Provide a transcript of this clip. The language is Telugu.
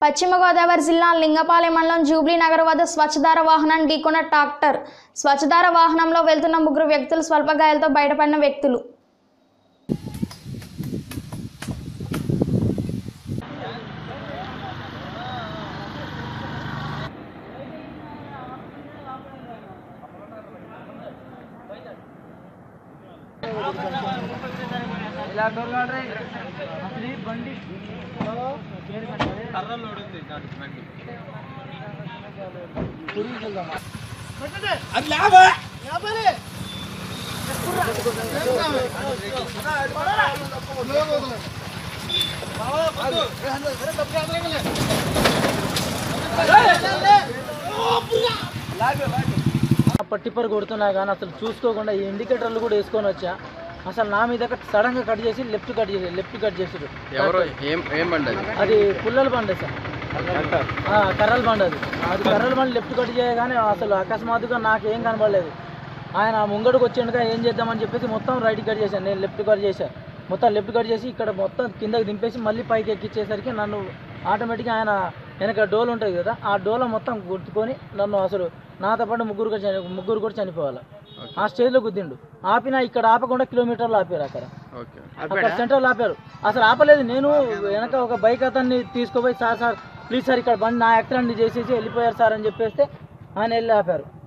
పశ్చిమ గోదావరి జిల్లా లింగపాలెం మండలం జూబ్లీ నగర్ వద్ద స్వచ్ఛధార వాహనాన్ని ఢీకొన్న ట్రాక్టర్ స్వచ్ఛధార వాహనంలో వెళ్తున్న ముగ్గురు వ్యక్తులు స్వల్ప గాయాలతో బయటపడిన వ్యక్తులు టిప్పర్ కొడుతున్నా కానీ అసలు చూసుకోకుండా ఈ ఇండికేటర్లు కూడా వేసుకొని వచ్చా అసలు నా మీద సడన్ గా కట్ చేసి లెఫ్ట్ కట్ చేసి లెఫ్ట్ కట్ చేసారు ఎవరో ఏం ఏం బండి అది అది పుల్లల బండి సార్ ఆ, కర్రల బండి అది అది కర్రల బండి లెఫ్ట్ కట్ చేయగానే అసలు అకస్మాత్తుగా నాకేం కనబడలేదు ఆయన ముంగడికి వచ్చిండగా ఏం చేద్దామని చెప్పేసి మొత్తం రైట్ కట్ చేశాను నేను లెఫ్ట్ కట్ చేశాను మొత్తం లెఫ్ట్ కట్ చేసి ఇక్కడ మొత్తం కిందకి దింపేసి మళ్ళీ పైకి ఎక్కించేసరికి నన్ను ఆటోమేటిక్గా ఆయన వెనక డోల్ ఉంటుంది కదా ఆ డోల మొత్తం గుర్తుకొని నన్ను అసలు నాతో పాటు ముగ్గురు కూడా చని ముగ్గురు కూడా చనిపోవాలి ఆ స్టేజ్లో గుద్దిండు ఆపినా ఇక్కడ ఆపకుండా కిలోమీటర్లు ఆపారు అక్కడ ఓకే అక్కడ సెంటర్లో ఆపారు అసలు ఆపలేదు నేను వెనక ఒక బైక్ అతన్ని తీసుకుపోయి సార్ సార్ ప్లీజ్ సార్ ఇక్కడ బండి నా యాక్సిడెంట్ చేసేసి వెళ్ళిపోయారు సార్ అని చెప్పేస్తే ఆయన వెళ్ళి ఆపారు